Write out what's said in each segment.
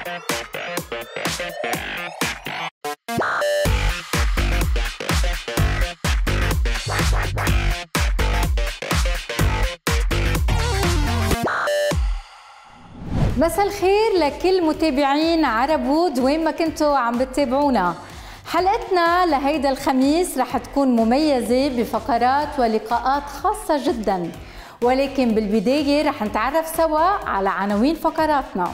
مساء الخير لكل متابعين عرب وود وين ما كنتوا عم بتتابعونا حلقتنا لهيدا الخميس رح تكون مميزة بفقرات ولقاءات خاصة جدا ولكن بالبداية رح نتعرف سوا على عناوين فقراتنا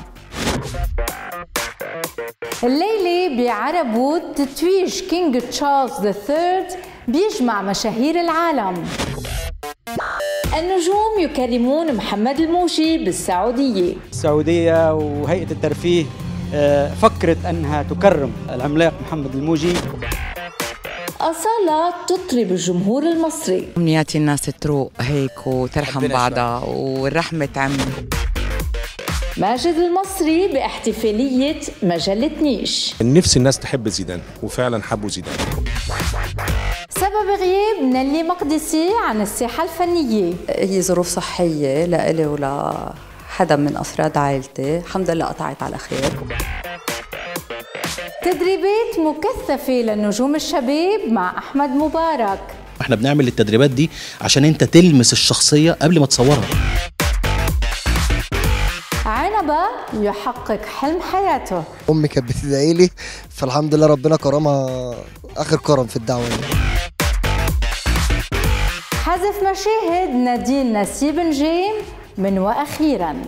الليلة بعرب وود تتويج كينج تشارلز الثيرد بيجمع مشاهير العالم النجوم يكرمون محمد الموجي بالسعودية السعودية وهيئة الترفيه آه، فكرت أنها تكرم العملاق محمد الموجي أصالة تطرب الجمهور المصري أمنياتي الناس تروق هيك وترحم بعضها والرحمة تعم ماجد المصري باحتفالية مجلة نيش نفسي الناس تحب زيدان وفعلا حبوا زيدان سبب غياب نيلي مقدسي عن الساحة الفنية هي ظروف صحية لإلي ولا حدا من أفراد عائلتي الحمد لله قطعت على خير تدريبات مكثفة للنجوم الشباب مع أحمد مبارك احنا بنعمل التدريبات دي عشان انت تلمس الشخصيه قبل ما تصورها عنبة يحقق حلم حياته امي كانت بتدعي لي فالحمد لله ربنا كرمها اخر كرم في الدعوه دي حذف مشاهد نادين نسيب نجيم من وأخيرا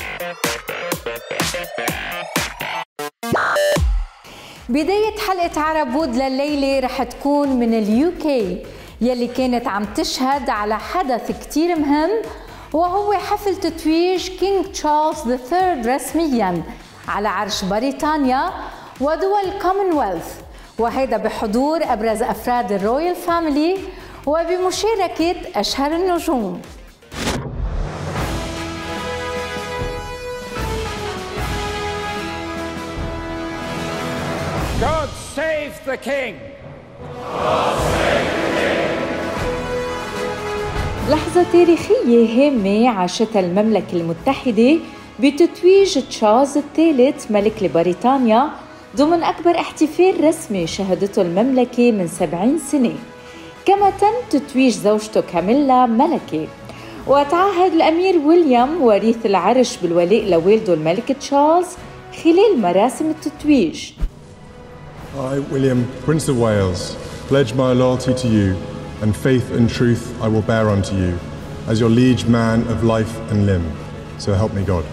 بداية حلقة عرب وود لليلة رح تكون من اليو كي يلي كانت عم تشهد على حدث كتير مهم وهو حفل تتويج كينج تشارلز الثيرد رسميا على عرش بريطانيا ودول كومنولث وهذا بحضور أبرز أفراد الرويال فاميلي وبمشاركة أشهر النجوم God save the king! لحظة تاريخية هامة عاشتها المملكة المتحدة بتتويج تشارلز الثالث ملك لبريطانيا ضمن أكبر احتفال رسمي شهدته المملكة من 70 سنة كما تم تتويج زوجته كاميلا ملكة وتعهد الأمير ويليام وريث العرش بالولاء لوالده الملك تشارلز خلال مراسم التتويج I, William, Prince of Wales, pledge my loyalty to you, and faith and truth I will bear unto you, as your liege man of life and limb. So help me God.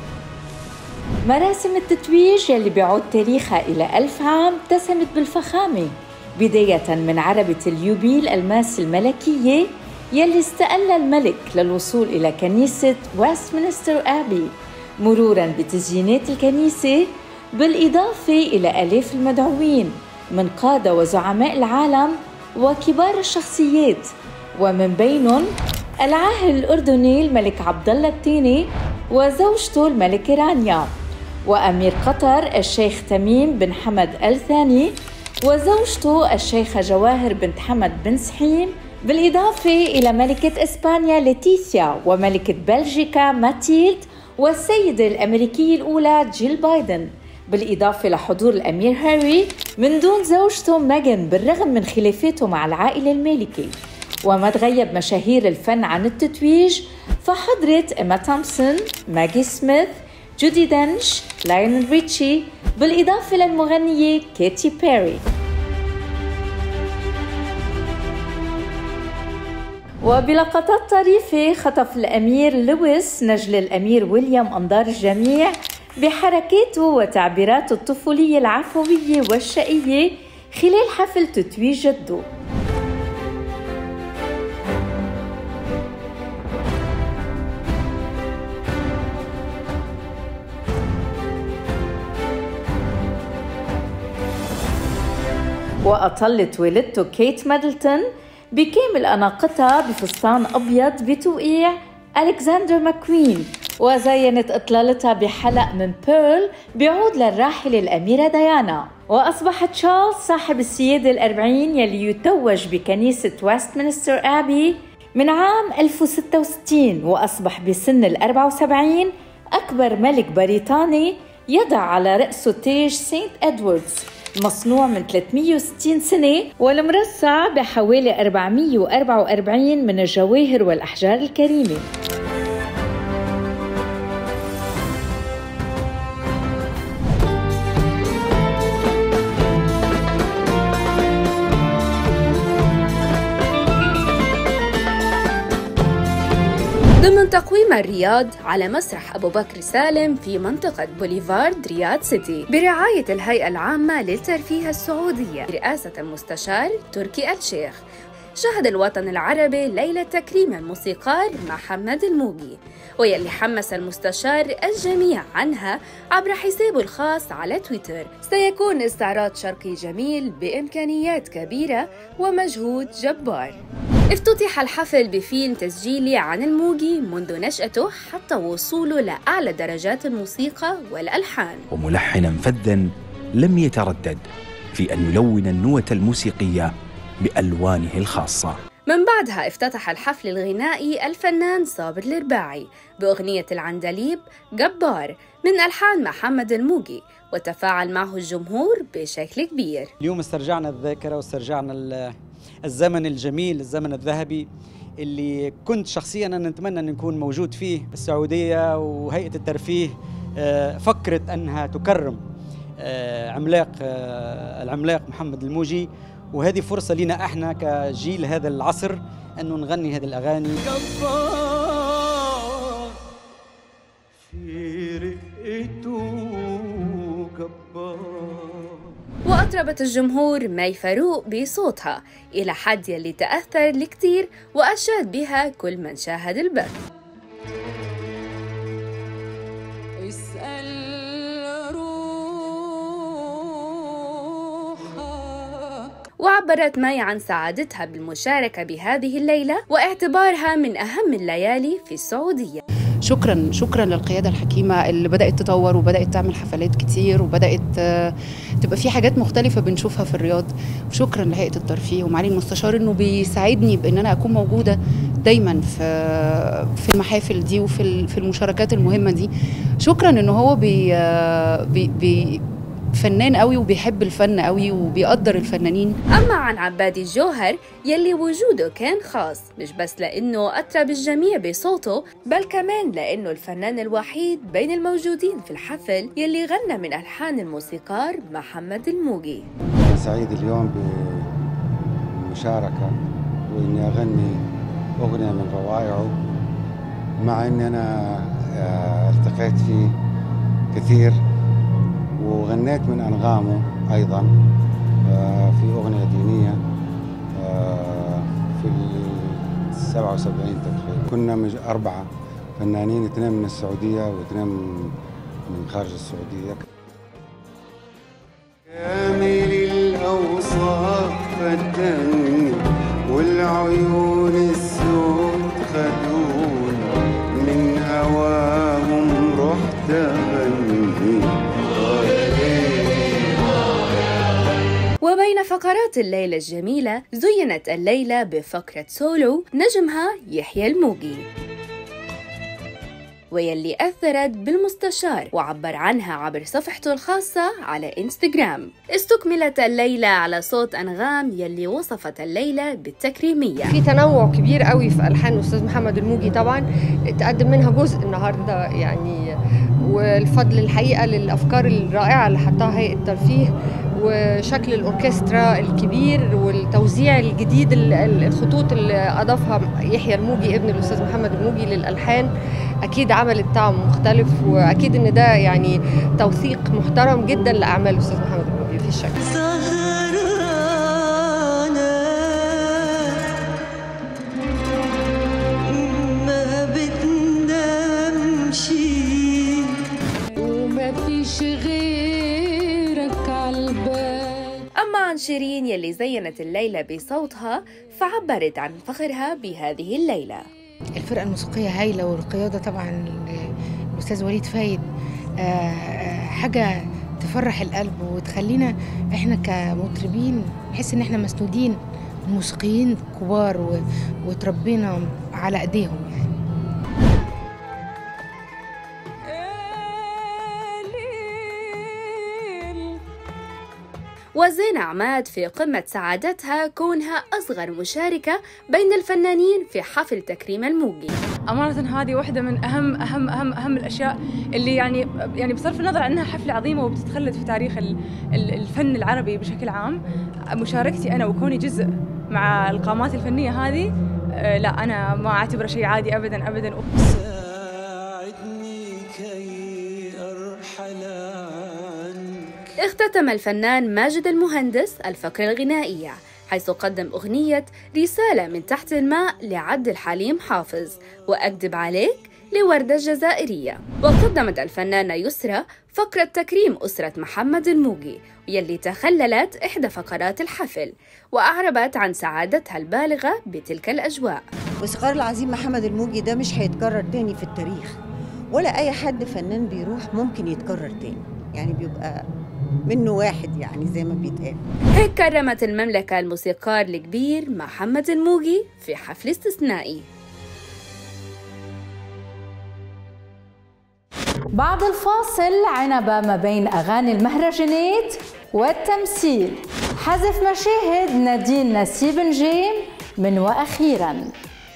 مراسم التتويج يلي بيعود تاريخها إلى ألف عام اتسمت بالفخامة بداية من عربة اليوبيل الماس الملكية يلي استقل الملك للوصول إلى كنيسة ويستمنستر آبي مرورا بتزيينات الكنيسة بالإضافة إلى آلاف المدعوين من قادة وزعماء العالم وكبار الشخصيات ومن بينهم العاهل الأردني الملك عبد الله الثاني وزوجته الملكة رانيا وأمير قطر الشيخ تميم بن حمد الثاني وزوجته الشيخة جواهر بنت حمد بن سحيم بالإضافة إلى ملكة إسبانيا ليتيسيا وملكة بلجيكا ماتيلد والسيدة الأمريكية الأولى جيل بايدن بالإضافة لحضور الأمير هاري من دون زوجته ميغان بالرغم من خلافاته مع العائلة المالكة وما تغيب مشاهير الفن عن التتويج فحضرت إما تومسون، ماجي سميث، جودي دنش، لايونيل ريتشي بالإضافة للمغنية كيتي بيري وبلقطات طريفة خطف الأمير لويس نجل الأمير ويليام أنظار الجميع بحركاته وتعبيراته الطفولية العفوية والشقية خلال حفل تتويج جده وأطلت والدته كيت ميدلتون بكامل أناقتها بفستان أبيض بتوقيع ألكسندر ماكوين وزينت إطلالتها بحلق من بيرل بيعود للراحلة الأميرة ديانا وأصبح تشارلز صاحب السيادة الأربعين يلي يتوج بكنيسة ويستمنستر آبي من عام 1066 وأصبح بسن ال 74 أكبر ملك بريطاني يضع على رأسه تاج سينت إدواردز مصنوع من 360 سنة والمرصع بحوالي 444 من الجواهر والأحجار الكريمة ضمن تقويم الرياض على مسرح أبو بكر سالم في منطقة بوليفارد رياض سيتي برعاية الهيئة العامة للترفيه السعودية برئاسة المستشار تركي الشيخ شهد الوطن العربي ليلة تكريم الموسيقار محمد الموجي ويلي حمس المستشار الجميع عنها عبر حسابه الخاص على تويتر سيكون استعراض شرقي جميل بإمكانيات كبيرة ومجهود جبار افتتح الحفل بفيلم تسجيلي عن الموجي منذ نشأته حتى وصوله لأعلى درجات الموسيقى والألحان وملحنا فذا لم يتردد في أن يلون النوة الموسيقية بألوانه الخاصة من بعدها افتتح الحفل الغنائي الفنان صابر الرباعي بأغنية العندليب جبار من ألحان محمد الموجي وتفاعل معه الجمهور بشكل كبير اليوم استرجعنا الذاكرة واسترجعنا الزمن الجميل الزمن الذهبي اللي كنت شخصيا أنا نتمنى أن نكون موجود فيه السعودية وهيئة الترفيه فكرت أنها تكرم عملاق العملاق محمد الموجي وهذه فرصة لنا احنا كجيل هذا العصر انه نغني هذه الاغاني في رقته جبار وأطربت الجمهور مي فاروق بصوتها إلى حد يلي تأثر الكثير وأشاد بها كل من شاهد البث وعبرت مي عن سعادتها بالمشاركة بهذه الليلة واعتبارها من أهم الليالي في السعودية شكرا شكرا للقياده الحكيمه اللي بدات تطور وبدات تعمل حفلات كتير وبدات تبقى في حاجات مختلفه بنشوفها في الرياض وشكرا لهيئه الترفيه ومعالي المستشار انه بيساعدني بان انا اكون موجوده دايما في في المحافل دي وفي في المشاركات المهمه دي شكرا انه هو بي بي, بي فنان قوي وبيحب الفن قوي وبيقدر الفنانين أما عن عبادي الجوهر يلي وجوده كان خاص مش بس لأنه أطرب الجميع بصوته بل كمان لأنه الفنان الوحيد بين الموجودين في الحفل يلي غنى من ألحان الموسيقار محمد الموجي أنا سعيد اليوم بالمشاركة وإني أغني أغنية من روائعه مع إني أنا التقيت فيه كثير وغنيت من أنغامه أيضا في أغنية دينية في ال 77 تقريبا كنا أربعة فنانين اثنين من السعودية واثنين من خارج السعودية كامل الأوصاف فتني والعيون السود خدوني من هواهم رحت أغني وبين فقرات الليلة الجميلة زينت الليلة بفقرة سولو نجمها يحيى الموجي ويلي أثرت بالمستشار وعبر عنها عبر صفحته الخاصة على إنستغرام استكملت الليلة على صوت أنغام يلي وصفت الليلة بالتكريمية في تنوع كبير قوي في ألحان الأستاذ محمد الموجي طبعا تقدم منها جزء النهاردة يعني والفضل الحقيقة للأفكار الرائعة اللي حطها هيئة الترفيه وشكل الأوركسترا الكبير والتوزيع الجديد الخطوط اللي أضافها يحيى الموجي ابن الأستاذ محمد الموجي للألحان أكيد عملت طعم مختلف وأكيد إن ده يعني توثيق محترم جدا لأعمال الأستاذ محمد الموجي في الشكل ما بتنامش ومفيش غيرك عالبال أما عن شيرين يلي زينت الليلة بصوتها فعبرت عن فخرها بهذه الليلة الفرقة الموسيقية هايلة والقيادة طبعا الأستاذ وليد فايد حاجة تفرح القلب وتخلينا احنا كمطربين نحس ان احنا مسنودين موسيقيين كبار وتربينا على ايديهم يعني وزين عماد في قمة سعادتها كونها أصغر مشاركة بين الفنانين في حفل تكريم الموجي أمانة هذه واحدة من أهم أهم أهم أهم الأشياء اللي يعني يعني بصرف النظر عنها حفلة عظيمة وبتتخلد في تاريخ ال- ال- الفن العربي بشكل عام مشاركتي أنا وكوني جزء مع القامات الفنية هذه آه، لا أنا ما أعتبره شيء عادي أبدا أبدا ساعدني كي أرحل عنك اختتم الفنان ماجد المهندس الفقرة الغنائية حيث قدم أغنية رسالة من تحت الماء لعبد الحليم حافظ وأكذب عليك لوردة الجزائرية وقدمت الفنانة يسرى فقرة تكريم أسرة محمد الموجي يلي تخللت إحدى فقرات الحفل وأعربت عن سعادتها البالغة بتلك الأجواء وصغار العظيم محمد الموجي ده مش هيتكرر تاني في التاريخ ولا اي حد فنان بيروح ممكن يتكرر تاني يعني بيبقى منه واحد يعني زي ما بيتقال هيك كرمت المملكة الموسيقار الكبير محمد الموجي في حفل استثنائي بعد الفاصل عنبة ما بين أغاني المهرجانات والتمثيل حذف مشاهد نادين نسيب نجيم من وأخيراً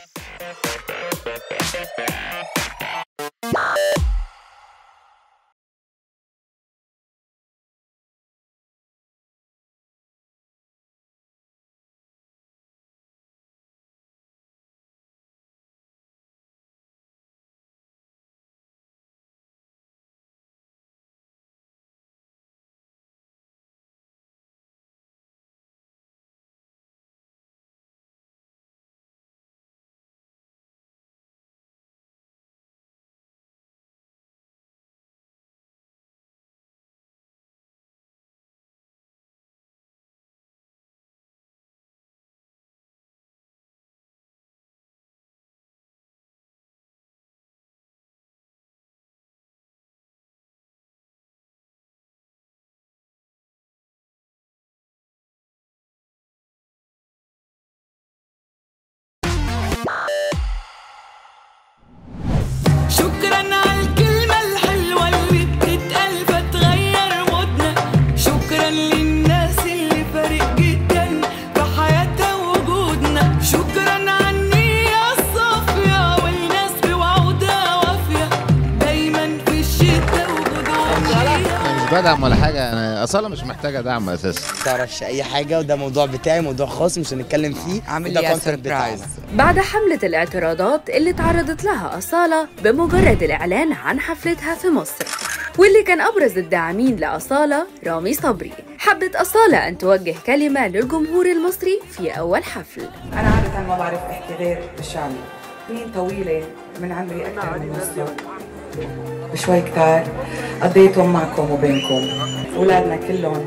شكرا على الكلمة الحلوة اللي بتتقال فتغير مودنا شكرا للناس اللي فارق جدا في حياتها وجودنا شكرا على النية الصافية والناس بوعودها وافية دايما في الشتا وجودهم مش بدعم ولا حاجه انا اصلا مش محتاجه دعم اساسا تعرفش اي حاجه وده موضوع بتاعي موضوع خاص مش هنتكلم فيه عامل وده لي content بتاعنا. بعد حملة الاعتراضات اللي تعرضت لها أصالة بمجرد الإعلان عن حفلتها في مصر واللي كان أبرز الداعمين لأصالة رامي صبري حبت أصالة أن توجه كلمة للجمهور المصري في أول حفل أنا عادة ما بعرف أحكي غير بالشعبي سنين طويلة من عمري أكثر من نص بشوي كتار قضيتهم معكم وبينكم أولادنا كلهم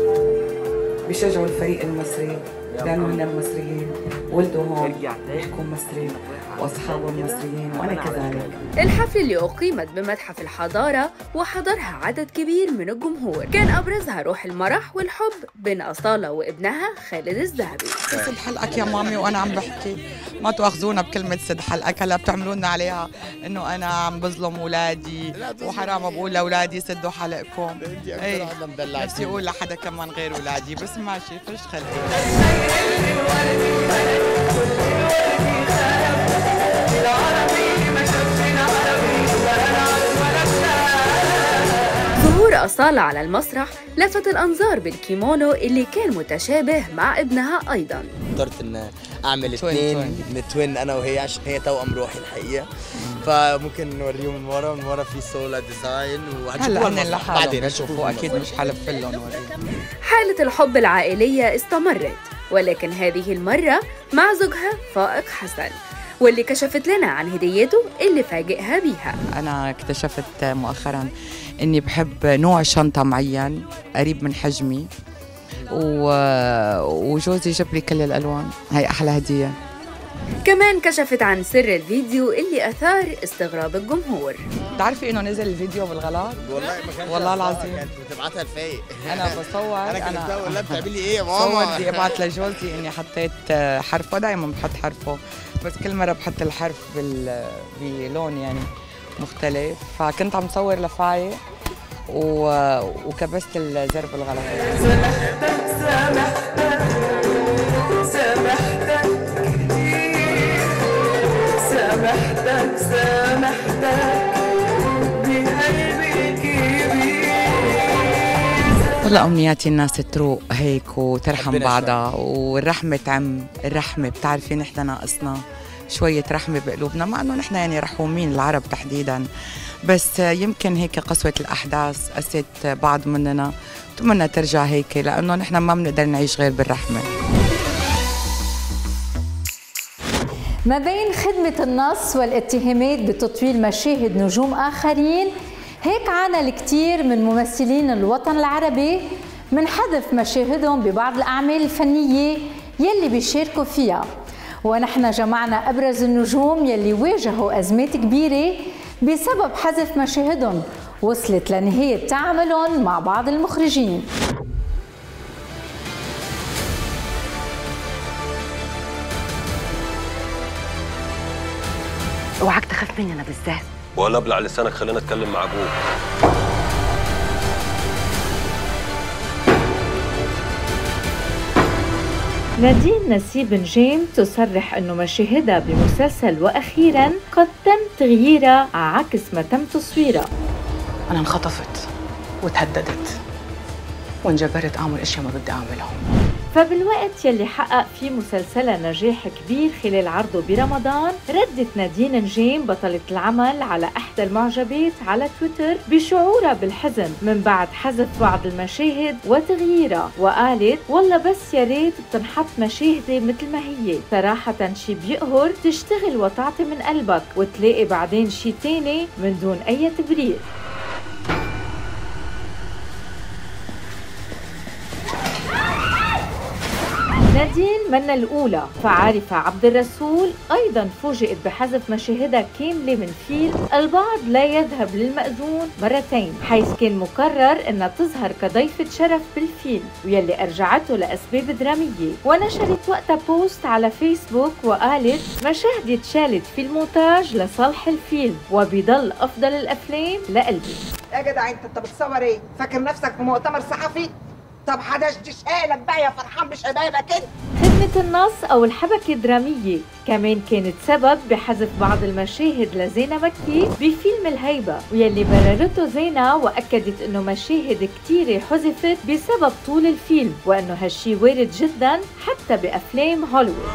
بيشجعوا الفريق المصري لأنه هن مصريين ولدوا هون بيحكوا مصري وأصحابهم مصريين وأنا كذلك الحفل اللي أقيمت بمتحف الحضارة وحضرها عدد كبير من الجمهور كان أبرزها روح المرح والحب بين أصالة وابنها خالد الذهبي سد حلقك يا مامي وانا عم بحكي ما تواخذونا بكلمه سد حلقك هلا بتعملوا لنا عليها انه انا عم بظلم اولادي وحرام بقول لاولادي سدوا حلقكم ايه نفسي اقول لحدا كمان غير اولادي بس ماشي فش خلقي ظهور أصالة على المسرح لفت الأنظار بالكيمونو اللي كان متشابه مع ابنها أيضا اخترت ان اعمل توين- اثنين نتوين انا وهي عشان هي توأم روحي الحقيقه فممكن نوريهم من ورا من ورا في سولا ديزاين وهتشوفوها هلا هن المسرح لحالهم بعدين بيشوفوا اكيد مش حلف لهم وريهم حالة الحب العائلية استمرت ولكن هذه المرة مع زوجها فائق حسن واللي كشفت لنا عن هديته اللي فاجئها بيها أنا اكتشفت مؤخرا إني بحب نوع شنطة معين قريب من حجمي و... وجوزي جاب لي كل الألوان هي أحلى هدية كمان كشفت عن سر الفيديو اللي أثار استغراب الجمهور بتعرفي إنه نزل الفيديو بالغلط؟ والله ما كانش والله قصدها، العظيم. كانت بتبعتها لفايق أنا بصور انا كلمتها ولا بتعملي ايه يا ماما صور بدي ابعت لجوزي اني حطيت حرفه دائما بحط حرفه بس كل مره بحط الحرف بال... بلون يعني مختلف فكنت عم صور لفايق و... وكبست الزر بالغلط سامحتك سامحتك كتير سامحتك سامحتك بقلبي الكبير والله امنياتي الناس تروق هيك وترحم ربنا بعضها والرحمه تعم الرحمه بتعرفي نحن ناقصنا شوية رحمة بقلوبنا مع انه نحن يعني رحومين العرب تحديدا بس يمكن هيك قسوة الأحداث قست بعض مننا بتمنى ترجع هيك لأنه نحن ما بنقدر نعيش غير بالرحمة ما بين خدمة النص والاتهامات بتطويل مشاهد نجوم آخرين هيك عانى الكثير من ممثلين الوطن العربي من حذف مشاهدهم ببعض الأعمال الفنية يلي بيشاركوا فيها ونحن جمعنا أبرز النجوم يلي واجهوا أزمات كبيرة بسبب حذف مشاهدهم وصلت لنهاية تعاملهم مع بعض المخرجين اوعك تخاف مني انا بالذات ولا ابلع لسانك خلينا اتكلم مع ابوك نادين نسيب نجيم تصرح أنه مشاهدها بمسلسل وأخيرا قد تم تغييرها عكس ما تم تصويرها انا انخطفت وتهددت وانجبرت اعمل اشياء ما بدي اعملها فبالوقت يلي حقق فيه مسلسلها نجاح كبير خلال عرضه برمضان ردت نادين نجيم بطلة العمل على إحدى المعجبات على تويتر بشعورها بالحزن من بعد حذف بعض المشاهد وتغييرها وقالت والله بس يا ريت بتنحط مشاهدي مثل ما هي صراحة شي بيقهر تشتغل وتعطي من قلبك وتلاقي بعدين شي تاني من دون أي تبرير نادين منا الأولى فعارفة عبد الرسول أيضا فوجئت بحذف مشاهدها كاملة من فيلم البعض لا يذهب للمأذون مرتين حيث كان مقرر أنها تظهر كضيفة شرف بالفيلم ويلي أرجعته لأسباب درامية ونشرت وقتها بوست على فيسبوك وقالت مشاهدي اتشالت في المونتاج لصالح الفيلم وبيضل أفضل الأفلام لقلبي يا جدع انت انت بتصور ايه؟ فاكر نفسك في مؤتمر صحفي؟ طب حدشتش حالك بقى يا فرحان بشبابك انت خدمة النص أو الحبكة الدرامية كمان كانت سبب بحذف بعض المشاهد لزينة مكي بفيلم الهيبة ويلي بررته زينة وأكدت أنه مشاهد كتيرة حذفت بسبب طول الفيلم وأنه هالشي وارد جدا حتى بأفلام هوليوود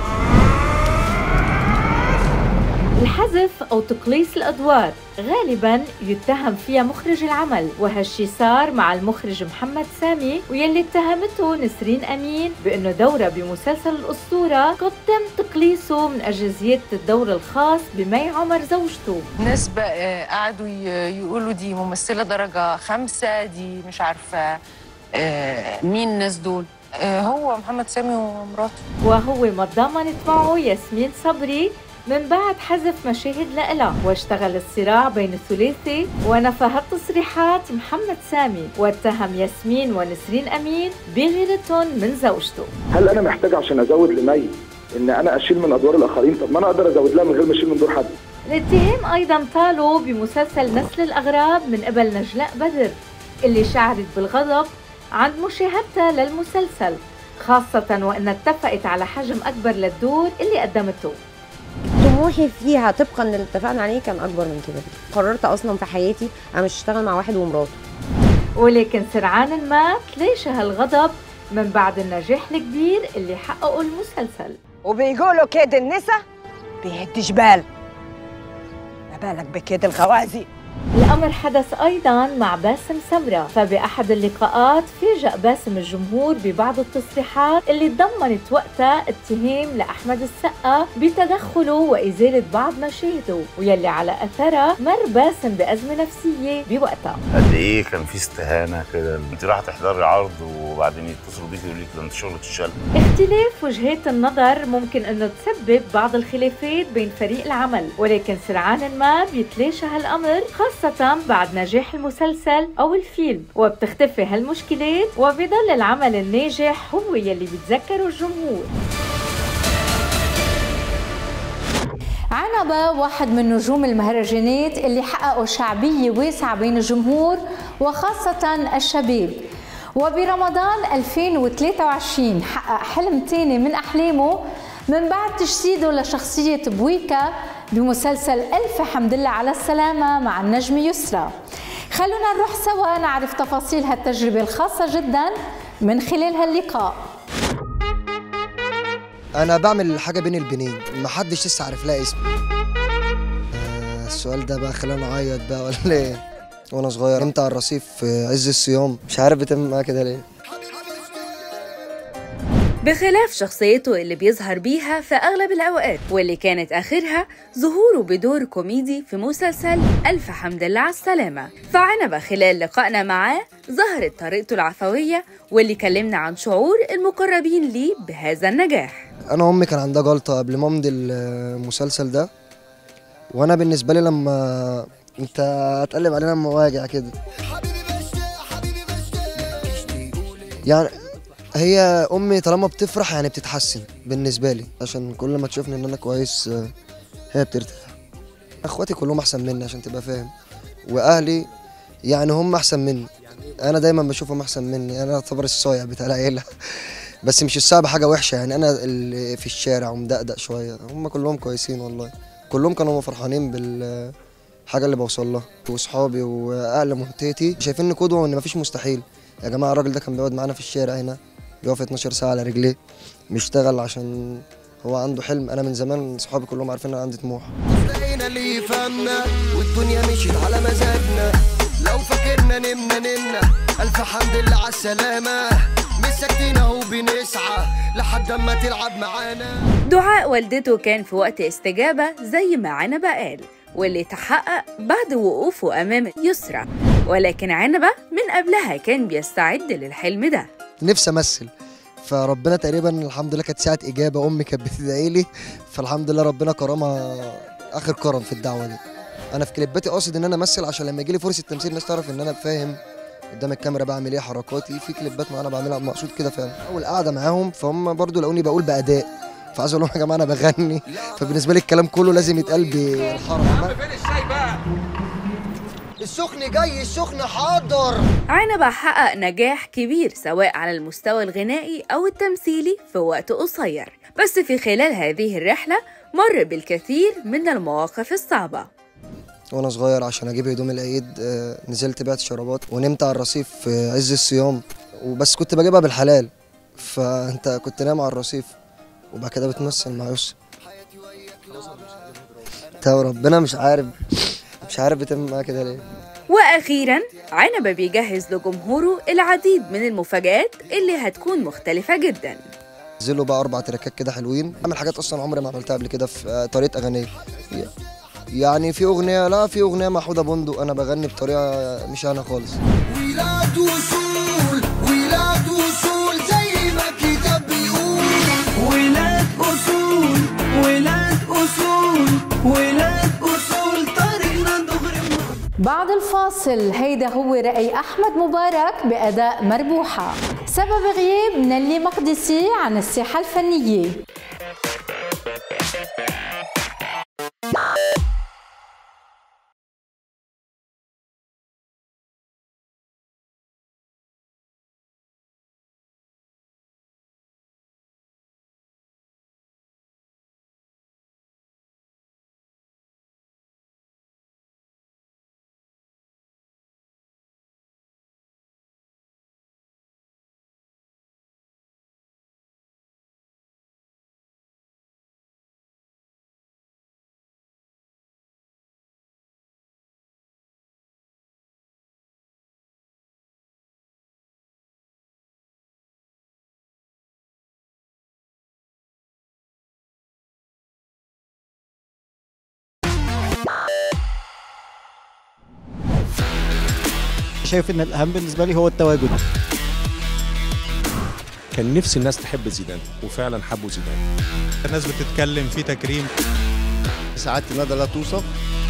الحذف أو تقليص الأدوار غالبا يتهم فيها مخرج العمل وهالشي صار مع المخرج محمد سامي ويلي اتهمته نسرين أمين بأنه دورها بمسلسل الأسطورة قد تم تقليصه من أجل زيادة الدور الخاص بمي عمر زوجته ناس بقى قعدوا ي- يقولوا دي ممثلة درجة خمسة دي مش عارفة آه، مين الناس دول آه، هو محمد سامي ومراته وهو ما تضامنت معه ياسمين صبري من بعد حذف مشاهد لإلها واشتغل الصراع بين الثلاثي ونفى هالتصريحات محمد سامي واتهم ياسمين ونسرين أمين بغيرتهم من زوجته هل انا محتاج عشان ازود لمي ان انا اشيل من ادوار الاخرين طب ما انا اقدر ازود لها من غير ما اشيل من دور حد الاتهام أيضا طالوا بمسلسل نسل الأغراب من قبل نجلاء بدر اللي شعرت بالغضب عند مشاهدتها للمسلسل خاصة وأنها اتفقت على حجم أكبر للدور اللي قدمته طموحي فيها طبقا اللي اتفقنا عليه كان اكبر من كده قررت اصلا في حياتي انا مش هشتغل مع واحد ومراته ولكن سرعان ما تلاشى هالغضب من بعد النجاح الكبير اللي حققه المسلسل وبيقولوا كيد النسا بيهد جبال ما بالك بكيد الغوازي الأمر حدث أيضا مع باسم سمرة فبأحد اللقاءات فاجأ باسم الجمهور ببعض التصريحات اللي تضمنت وقتها اتهام لأحمد السقا بتدخله وإزالة بعض مشاهده ويلي على أثرها مر باسم بأزمة نفسية بوقتها قد ايه كان في استهانه كده انت رايحه تحضري عرض وبعدين يتصلوا بيكي يقولوا لك ده انت شغلك اتشال اختلاف وجهات النظر ممكن انه تسبب بعض الخلافات بين فريق العمل ولكن سرعان ما بيتلاشى هالامر خاصة بعد نجاح المسلسل او الفيلم وبتختفي هالمشكلات وبيضل العمل الناجح هو يلي بيتذكره الجمهور عنبة واحد من نجوم المهرجانات اللي حققوا شعبية واسعة بين الجمهور وخاصة الشباب وبرمضان 2023 حقق حلم تاني من أحلامه من بعد تجسيده لشخصية بويكا بمسلسل ألف حمد لله على السلامة مع النجم يسرى خلونا نروح سوا نعرف تفاصيل هالتجربة الخاصة جدا من خلال هاللقاء انا بعمل حاجه بين البنين محدش لسه عارف لها اسم آه، السؤال ده بقى خلاني اعيط بقى ولا ايه وانا صغير نمت على الرصيف في عز الصيام مش عارف بتعمل معايا كده ليه بخلاف شخصيته اللي بيظهر بيها في أغلب الأوقات واللي كانت آخرها ظهوره بدور كوميدي في مسلسل ألف حمد لله على السلامة فعنبة خلال لقائنا معاه ظهرت طريقته العفوية واللي كلمنا عن شعور المقربين ليه بهذا النجاح انا امي كان عندها جلطه قبل ما امضي المسلسل ده وانا بالنسبه لي لما انت هتقلب علينا لما واجع كده يعني هي امي طالما بتفرح يعني بتتحسن بالنسبه لي عشان كل ما تشوفني ان انا كويس آه، هي بترتاح اخواتي كلهم احسن مني عشان تبقى فاهم واهلي يعني هم احسن مني انا دايما بشوفهم احسن مني انا اعتبر الصايع بتاع العيله بس مش الصعب حاجه وحشه يعني انا اللي في الشارع ومدقدق شويه هم كلهم كويسين والله كلهم كانوا فرحانين بالحاجه اللي بوصل لها واصحابي واهل منطقتي شايفيني قدوه وان مفيش مستحيل يا جماعه الراجل ده كان بيقعد معانا في الشارع هنا بيقف 12 ساعه على رجليه بيشتغل عشان هو عنده حلم انا من زمان صحابي كلهم عارفين انا عندي طموح لقينا اللي يفهمنا والدنيا مشيت على مزاجنا لو فاكرنا نمنا نمنا الف حمد لله على السلامه مش ساكتين اهو بنسعى لحد اما تلعب معانا دعاء والدته كان في وقت استجابة زي ما عنبة قال واللي تحقق بعد وقوفه أمام يسرى ولكن عنبة من قبلها كان بيستعد للحلم ده نفسي امثل فربنا تقريبا الحمد لله كانت ساعه اجابه امي كانت بتدعي لي فالحمد لله ربنا كرمها اخر كرم في الدعوه دي انا في كليباتي قاصد ان انا امثل عشان لما يجي لي فرصه تمثيل الناس تعرف ان انا فاهم قدام الكاميرا بعمل ايه حركاتي في كليبات معانا بعملها مقصود كده فعلا اول قاعده معاهم فهم برضو لقوني بقول باداء فعايز اقول لهم يا جماعه انا بغني فبالنسبه لي الكلام كله لازم يتقال بالحرف السخن جاي السخن حاضر عنبة حقق نجاح كبير سواء على المستوى الغنائي أو التمثيلي في وقت قصير بس في خلال هذه الرحلة مر بالكثير من المواقف الصعبة وانا صغير عشان اجيب هدوم العيد آه، نزلت بعت شرابات ونمت على الرصيف في عز الصيام وبس كنت بجيبها بالحلال فانت كنت نايم على الرصيف وبعد كده بتمثل مع يوسف طب ربنا مش عارف مش عارف بتعمل معايا كده ليه وأخيرا عنبة بيجهز لجمهوره العديد من المفاجآت اللي هتكون مختلفة جدا نزلوا بقى اربع تراكات كده حلوين اعمل حاجات اصلا عمري ما عملتها قبل كده في آه، طريقه اغنيه يعني في اغنيه لا في اغنيه مع حوده بندق انا بغني بطريقه مش انا خالص ولاد وصول ولاد وصول زي ما الكتاب بيقول ولاد اصول ولاد اصول ولاد اصول طريقنا دغري بعد الفاصل هيدا هو رأي أحمد مبارك بأداء مربوحة سبب غياب نيلي مقدسي عن الساحة الفنية شايف ان الاهم بالنسبه لي هو التواجد كان نفسي الناس تحب زيدان وفعلا حبوا زيدان الناس بتتكلم في تكريم سعادتي مدى لا توصف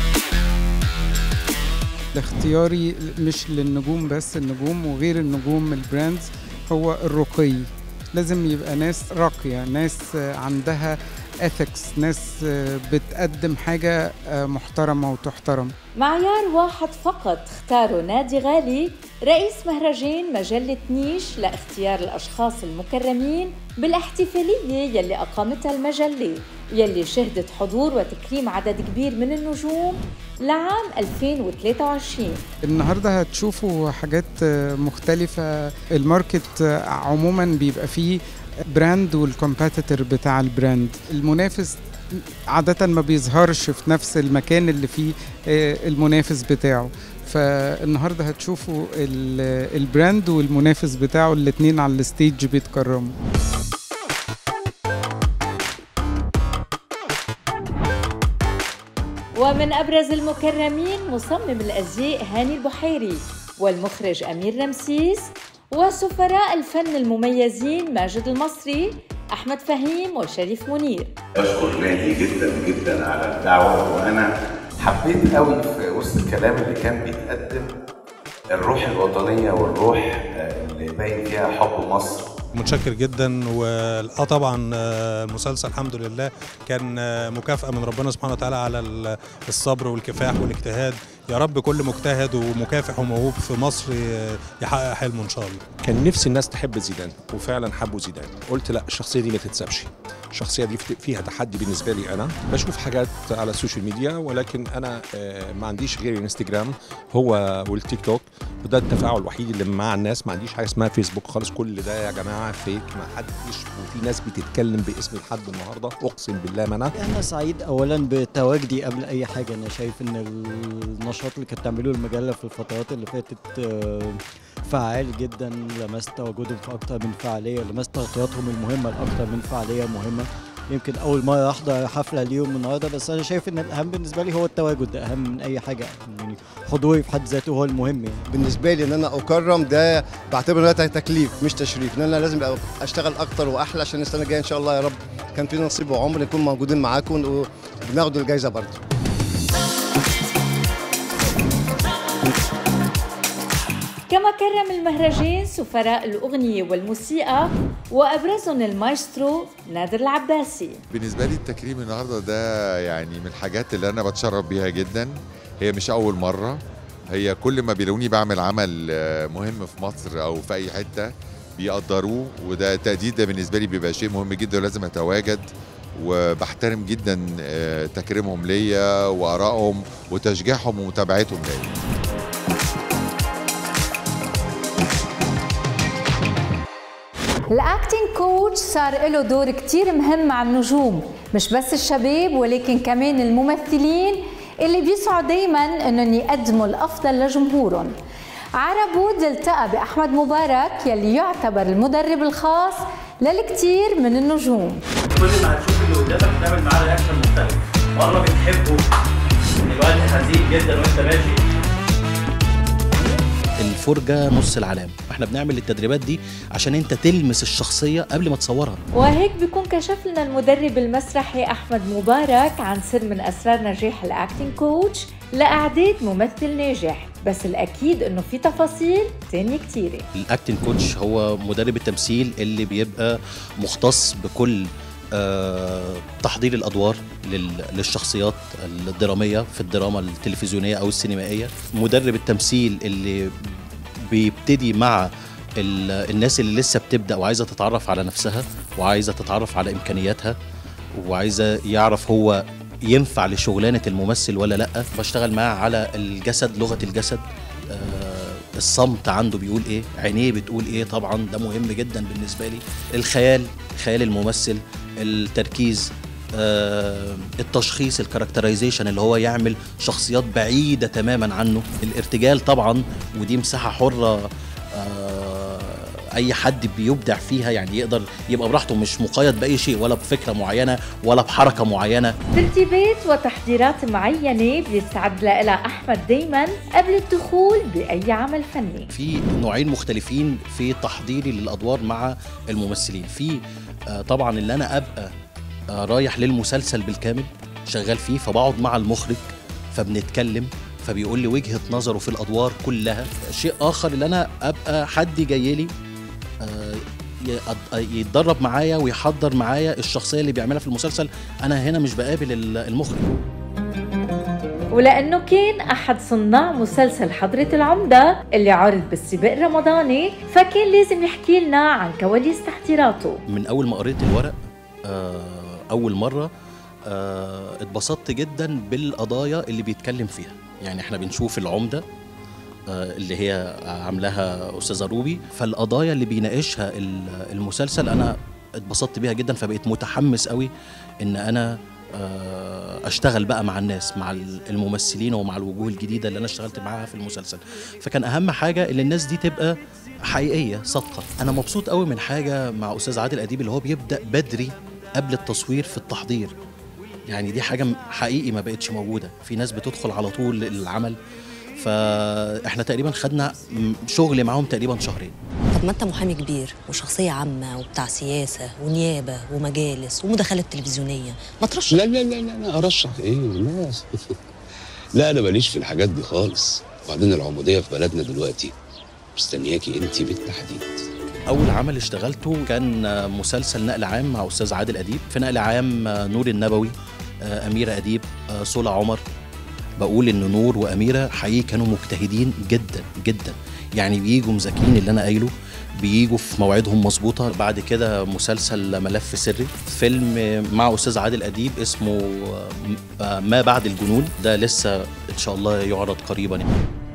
اختياري مش للنجوم بس النجوم وغير النجوم البراندز هو الرقي لازم يبقى ناس راقية ناس عندها اثكس ناس آه، بتقدم حاجه آه، محترمه وتحترم معيار واحد فقط اختاره نادي غالي رئيس مهرجان مجلة نيش لاختيار الأشخاص المكرمين بالاحتفالية يلي أقامتها المجلة يلي شهدت حضور وتكريم عدد كبير من النجوم لعام 2023 النهارده هتشوفوا حاجات آه، مختلفه الماركت آه، عموما بيبقى فيه براند والكومبيتيتور بتاع البراند المنافس عادة ما بيظهرش في نفس المكان اللي فيه آه، المنافس بتاعه فالنهارده هتشوفوا ال- البراند والمنافس بتاعه الاتنين على الستيج بيتكرموا ومن أبرز المكرمين مصمم الأزياء هاني البحيري والمخرج أمير رمسيس وسفراء الفن المميزين ماجد المصري أحمد فهيم وشريف منير بشكر نادي جدا جدا على الدعوه وانا حبيت قوي في وسط الكلام اللي كان بيتقدم الروح الوطنيه والروح آه، اللي باين فيها حب مصر متشكر جدا واه طبعا آه، المسلسل الحمد لله كان آه، مكافأة من ربنا سبحانه وتعالى على ال- الصبر والكفاح والاجتهاد يا رب كل مجتهد ومكافح وموهوب في مصر آه، يحقق حلمه ان شاء الله كان نفسي الناس تحب زيدان وفعلا حبوا زيدان قلت لا الشخصيه دي ما تتسابش الشخصيه دي فت- فيها تحدي بالنسبه لي انا بشوف حاجات على السوشيال ميديا ولكن انا آه، ما عنديش غير الانستجرام هو والتيك توك وده التفاعل الوحيد اللي مع الناس ما عنديش حاجه اسمها فيسبوك خالص كل ده يا جماعه فيك ما حدش وفي ناس بتتكلم باسمي لحد النهارده اقسم بالله ما انا أنا سعيد أولا بتواجدي قبل أي حاجة أنا شايف إن النشاط اللي كانت بتعمله المجلة في الفترات اللي فاتت آه، فعال جدا لمست تواجدهم في أكتر من فعالية لمست تغطياتهم المهمة لأكتر من فعالية مهمة يمكن أول مرة أحضر حفلة ليهم النهاردة بس أنا شايف إن الأهم بالنسبة لي هو التواجد ده أهم من أي حاجة يعني حضوري في حد ذاته هو المهم يعني. بالنسبه لي ان انا اكرم ده بعتبره ده تكليف مش تشريف ان انا لازم أبقى اشتغل اكتر واحلى عشان السنه الجايه ان شاء الله يا رب كان في نصيب وعمر نكون موجودين معاكم وبناخد الجائزه برضه كما كرم المهرجان سفراء الأغنية والموسيقى وأبرزهم المايسترو نادر العباسي بالنسبة لي التكريم النهارده ده يعني من الحاجات اللي أنا بتشرف بيها جدا هي مش أول مرة هي كل ما بيلاقوني بعمل عمل آه، مهم في مصر أو في أي حتة بيقدروه وده التقدير ده بالنسبة لي بيبقى شيء مهم جدا ولازم أتواجد وبحترم جدا آه، تكريمهم ليا وآرائهم وتشجيعهم ومتابعتهم ليا الاكتنج كوتش صار له دور كتير مهم مع النجوم مش بس الشباب ولكن كمان الممثلين اللي بيسعوا دايما انهم يقدموا الافضل لجمهورهم عربود التقى باحمد مبارك يلي يعتبر المدرب الخاص للكثير من النجوم كل ما هتشوف اللي قدامك تعمل معاه رياكشن مختلف مره بتحبه الوقت حزين جدا وانت ماشي الفرجه نص العلام احنا بنعمل التدريبات دي عشان انت تلمس الشخصيه قبل ما تصورها وهيك بيكون كشف لنا المدرب المسرحي أحمد مبارك عن سر من أسرار نجاح الأكتنج كوتش لإعداد ممثل ناجح بس الأكيد إنه في تفاصيل تانية كتيرة الاكتنج كوتش هو مدرب التمثيل اللي بيبقى مختص بكل آه، تحضير الادوار لل- للشخصيات الدراميه في الدراما التلفزيونيه او السينمائيه مدرب التمثيل اللي بيبتدي مع ال- الناس اللي لسه بتبدا وعايزه تتعرف على نفسها وعايزه تتعرف على امكانياتها وعايزه يعرف هو ينفع لشغلانه الممثل ولا لا بشتغل معاه على الجسد لغه الجسد آه، الصمت عنده بيقول ايه عينيه بتقول ايه طبعا ده مهم جدا بالنسبه لي الخيال خيال الممثل التركيز آه، التشخيص الكاركترايزيشن اللي هو يعمل شخصيات بعيده تماما عنه الارتجال طبعا ودي مساحه حره آه، اي حد بيبدع فيها يعني يقدر يبقى براحته مش مقيد باي شيء ولا بفكره معينه ولا بحركه معينه ترتيبات وتحضيرات معينة بيستعد لها أحمد دايما قبل الدخول بأي عمل فني في نوعين مختلفين في تحضيري للادوار مع الممثلين في آه، طبعا اللي انا ابقى آه، رايح للمسلسل بالكامل شغال فيه فبقعد مع المخرج فبنتكلم فبيقول لي وجهه نظره في الادوار كلها شيء اخر اللي انا ابقى حد جاي لي آه، يقض- يتدرب معايا ويحضر معايا الشخصيه اللي بيعملها في المسلسل انا هنا مش بقابل ال- المخرج ولأنه كان أحد صناع مسلسل حضرة العمدة اللي عرض بالسباق الرمضاني فكان لازم يحكي لنا عن كواليس تحضيراته من اول ما قريت الورق آه، اول مره آه، اتبسطت جدا بالقضايا اللي بيتكلم فيها يعني احنا بنشوف العمده آه، اللي هي عاملاها استاذه روبي فالقضايا اللي بيناقشها ال- المسلسل انا اتبسطت بيها جدا فبقيت متحمس قوي ان انا آه، اشتغل بقى مع الناس مع الممثلين ومع الوجوه الجديده اللي انا اشتغلت معاها في المسلسل فكان اهم حاجه ان الناس دي تبقى حقيقيه صادقه انا مبسوط قوي من حاجه مع استاذ عادل اديب اللي هو بيبدا بدري قبل التصوير في التحضير يعني دي حاجه حقيقي ما بقتش موجوده في ناس بتدخل على طول العمل فاحنا تقريبا خدنا شغل معاهم تقريبا شهرين طب ما انت محامي كبير وشخصية عامة وبتاع سياسة ونيابة ومجالس ومداخلات تلفزيونية ما ترشح لا لا لا لا, لا ارشح ايه لا لا انا ماليش في الحاجات دي خالص وبعدين العموديه في بلدنا دلوقتي مستنياكي انت بالتحديد اول عمل اشتغلته كان مسلسل نقل عام مع استاذ عادل اديب في نقل عام نور النبوي اميره اديب صولا عمر بقول ان نور واميره حقيقي كانوا مجتهدين جدا جدا يعني بيجوا مذاكرين اللي انا قايله بيجوا في مواعيدهم مظبوطه بعد كده مسلسل ملف سري فيلم مع استاذ عادل اديب اسمه ما بعد الجنون ده لسه ان شاء الله يعرض قريبا يعني.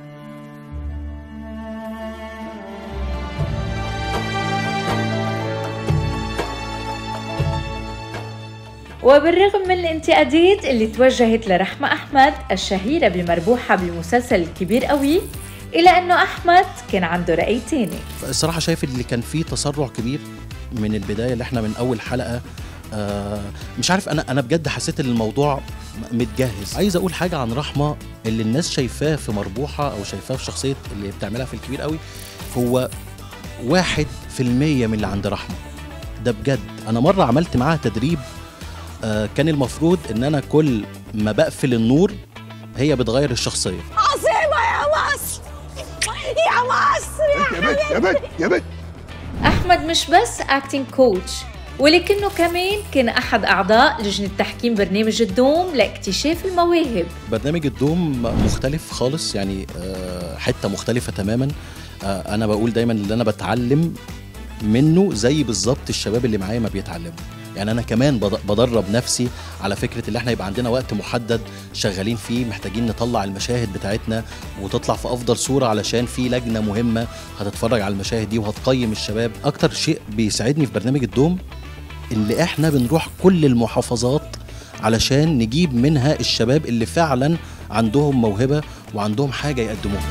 وبالرغم من الانتقادات اللي توجهت لرحمة أحمد الشهيرة بمربوحة بمسلسل الكبير قوي إلا أنه أحمد كان عنده رأي تاني الصراحة شايف اللي كان فيه تسرع كبير من البداية اللي احنا من أول حلقة آه مش عارف أنا أنا بجد حسيت ان الموضوع متجهز عايز أقول حاجة عن رحمة اللي الناس شايفاه في مربوحة أو شايفاه في شخصية اللي بتعملها في الكبير قوي هو واحد في المية من اللي عند رحمة ده بجد أنا مرة عملت معاها تدريب آه كان المفروض ان انا كل ما بقفل النور هي بتغير الشخصيه عظيمه يا مصر يا مصر يا بنت يا بنت يا بنت احمد مش بس اكتنج كوتش ولكنه كمان كان احد اعضاء لجنه تحكيم برنامج الدوم لاكتشاف المواهب برنامج الدوم مختلف خالص يعني آه حته مختلفه تماما آه انا بقول دايما ان انا بتعلم منه زي بالظبط الشباب اللي معايا ما بيتعلموا يعني انا كمان بدرب نفسي على فكره ان احنا يبقى عندنا وقت محدد شغالين فيه محتاجين نطلع المشاهد بتاعتنا وتطلع في افضل صوره علشان في لجنه مهمه هتتفرج على المشاهد دي وهتقيم الشباب اكتر شيء بيساعدني في برنامج الدوم اللي احنا بنروح كل المحافظات علشان نجيب منها الشباب اللي فعلا عندهم موهبه وعندهم حاجه يقدموها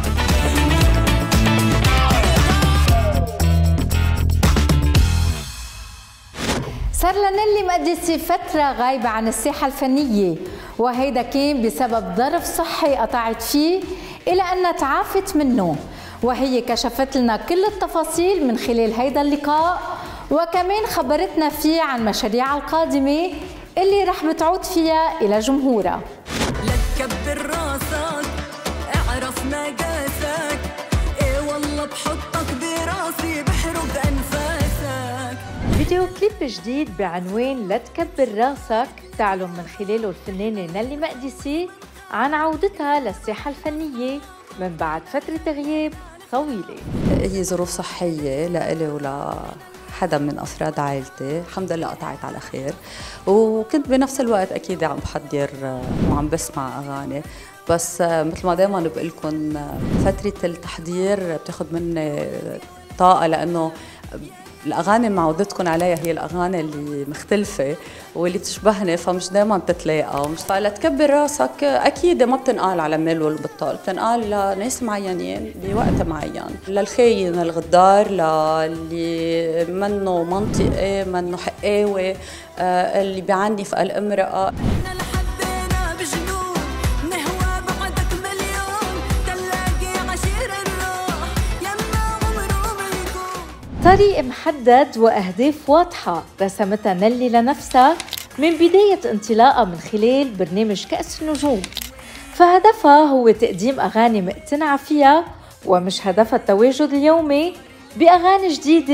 صار لنيلي مقدسي فترة غايبة عن الساحة الفنية وهيدا كان بسبب ظرف صحي قطعت فيه إلى أن تعافت منه وهي كشفت لنا كل التفاصيل من خلال هيدا اللقاء وكمان خبرتنا فيه عن مشاريعها القادمة اللي رح بتعود فيها إلى جمهورها لا تكبر راسك اعرف مقاسك ايه والله بحطك براسي بحرق انفاسك فيديو كليب جديد بعنوان لا تكبر راسك تعلن من خلاله الفنانة نيلي مقدسي عن عودتها للساحة الفنية من بعد فترة غياب طويلة هي ظروف صحية لإلي ولا حدا من أفراد عائلتي الحمد لله قطعت على خير وكنت بنفس الوقت أكيد عم بحضر وعم بسمع أغاني بس مثل ما دايما بقول لكم فترة التحضير بتاخد مني طاقة لأنه الاغاني اللي معودتكم عليها هي الاغاني اللي مختلفه واللي بتشبهني فمش دائما بتتلاقى ومش فلا تكبر راسك اكيد ما بتنقال على مال والبطال بتنقال لناس معينين بوقت معين للخاين الغدار للي منه منطقي منه حقاوي اللي بيعنف الامراه طريق محدد وأهداف واضحة رسمتها نيلي لنفسها من بداية انطلاقها من خلال برنامج كأس النجوم فهدفها هو تقديم أغاني مقتنعة فيها ومش هدفها التواجد اليومي بأغاني جديدة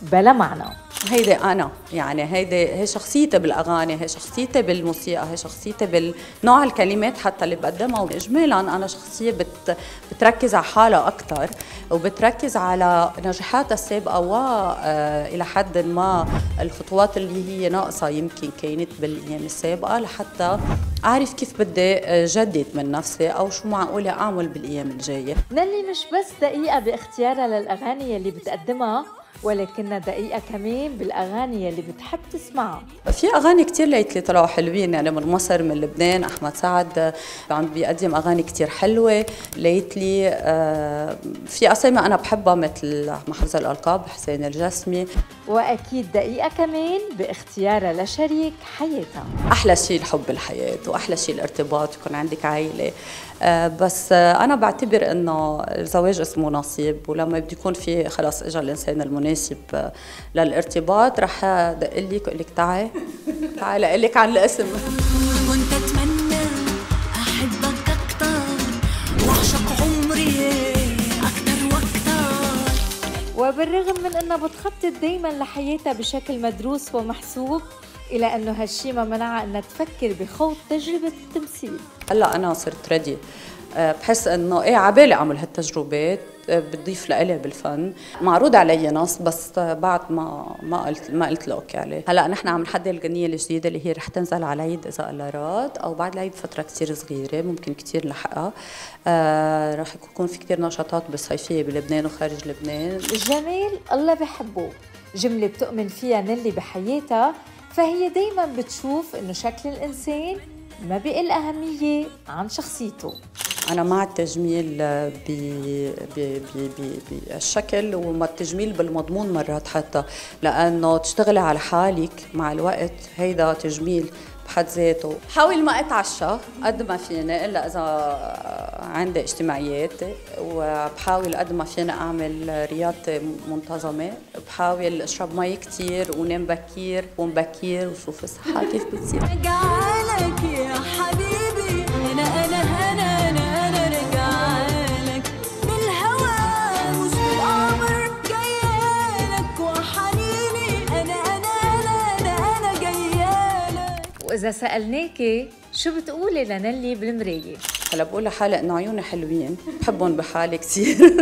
بلا معنى هيدي انا يعني هيدي هي شخصيتي بالاغاني هي شخصيتي بالموسيقى هي شخصيتي بالنوع الكلمات حتى اللي بقدمها واجمالا انا شخصيه بت بتركز على حالها اكثر وبتركز على نجاحاتها السابقه والى حد ما الخطوات اللي هي ناقصه يمكن كانت بالايام السابقه لحتى اعرف كيف بدي جدد من نفسي او شو معقوله اعمل بالايام الجايه نلي مش بس دقيقه باختيارها للاغاني اللي بتقدمها ولكنها دقيقة كمان بالأغاني اللي بتحب تسمعها في أغاني كتير ليتلي طلعوا حلوين يعني من مصر من لبنان أحمد سعد عم بيقدم أغاني كتير حلوة ليتلي آه في أسامي أنا بحبها مثل محفظة الألقاب حسين الجسمي وأكيد دقيقة كمان باختيارها لشريك حياتها أحلى شيء الحب بالحياة وأحلى شيء الارتباط يكون عندك عائلة آه بس آه أنا بعتبر إنه الزواج اسمه نصيب ولما بده يكون في خلاص إجا الإنسان المناسب آه للارتباط رح دق لك وأقول لك تعي تعي أقول لك عن الاسم كنت أتمنى أحبك أكتر وأعشق عمري أكتر وأكتر وبالرغم من أنها بتخطط دايما لحياتها بشكل مدروس ومحسوب إلى أنه هالشي ما منعها أنها تفكر بخوض تجربة التمثيل هلا أنا صرت ريدي بحس انه ايه عبالي اعمل هالتجربات بتضيف لإلي بالفن معروض علي نص بس بعد ما ما قلت ما قلت له اوكي عليه هلا نحن عم نحضر الغنيه الجديده اللي هي رح تنزل على العيد اذا الله راد او بعد العيد فتره كثير صغيره ممكن كثير لحقها آه رح يكون في كثير نشاطات بالصيفيه بلبنان وخارج لبنان الجمال الله بحبه جمله بتؤمن فيها نلي بحياتها فهي دايما بتشوف انه شكل الانسان ما بيقل أهمية عن شخصيته أنا مع التجميل بالشكل وما التجميل بالمضمون مرات حتى لأنه تشتغلي على حالك مع الوقت هيدا تجميل بحد ذاته بحاول ما اتعشى قد ما فيني الا اذا عندي اجتماعيات وبحاول قد ما فيني اعمل رياضه منتظمه بحاول اشرب مي كثير ونام بكير ومبكير وشوف الصحه كيف بتصير رجعلك يا حبيبي انا انا انا انا انا رجعلك بالهوى مش بالقمر جايالك وحنيني انا انا انا انا انا جايالك وإذا سألناكي شو بتقولي لنلي بالمراية؟ هلا بقول لحالي انه عيوني حلوين بحبهم بحالي كثير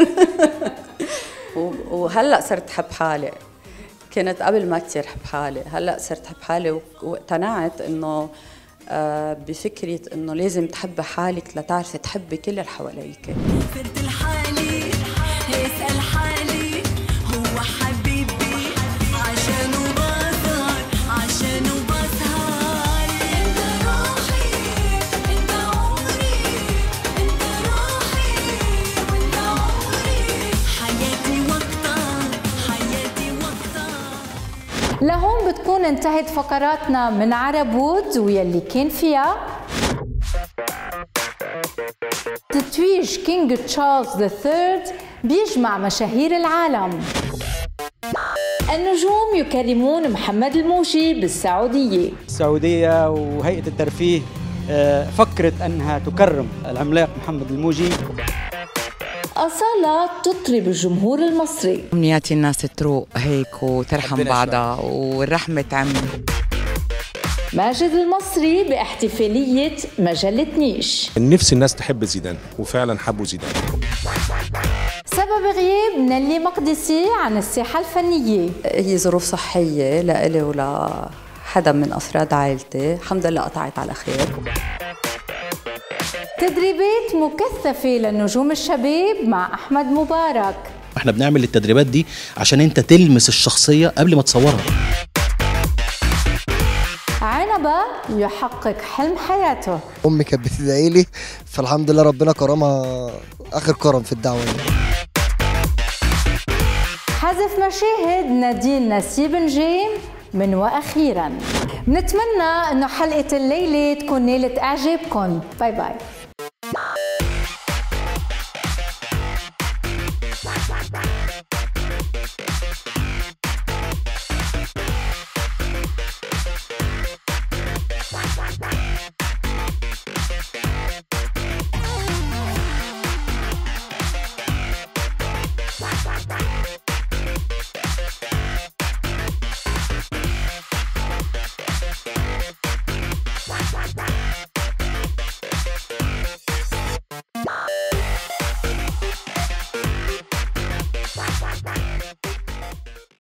وهلا صرت احب حالي كنت قبل ما كثير احب حالي هلا صرت احب حالي واقتنعت انه آه بفكرة انه لازم تحبي حالك لتعرفي تحبي كل اللي حواليك فرت لحالي اسأل حالي هو حبيبي عشانه بسهر عشانه بسهر انت روحي انت عمري انت روحي وانت عمري حياتي واكتر حياتي واكتر لهون بتكون انتهت فقراتنا من عرب وود ويلي كان فيها تتويج كينج تشارلز الثيرد بيجمع مشاهير العالم النجوم يكرمون محمد الموجي بالسعودية السعودية وهيئة الترفيه آه، فكرت أنها تكرم العملاق محمد الموجي أصالة تطرب الجمهور المصري أمنياتي الناس تروق هيك وترحم ربنا بعضها والرحمة تعم ماجد المصري باحتفالية مجلة نيش نفسي الناس تحب زيدان وفعلا حبوا زيدان سبب غياب نيلي مقدسي عن الساحة الفنية هي ظروف صحية لإلي ولا حدا من أفراد عائلتي الحمد لله قطعت على خير تدريبات مكثفة للنجوم الشباب مع أحمد مبارك احنا بنعمل التدريبات دي عشان انت تلمس الشخصيه قبل ما تصورها عنبة يحقق حلم حياته امي كانت بتدعي لي فالحمد لله ربنا كرمها اخر كرم في الدعوه دي حذف مشاهد نادين نسيب نجيم من واخيرا بنتمنى انه حلقه الليله تكون نالت اعجابكم باي باي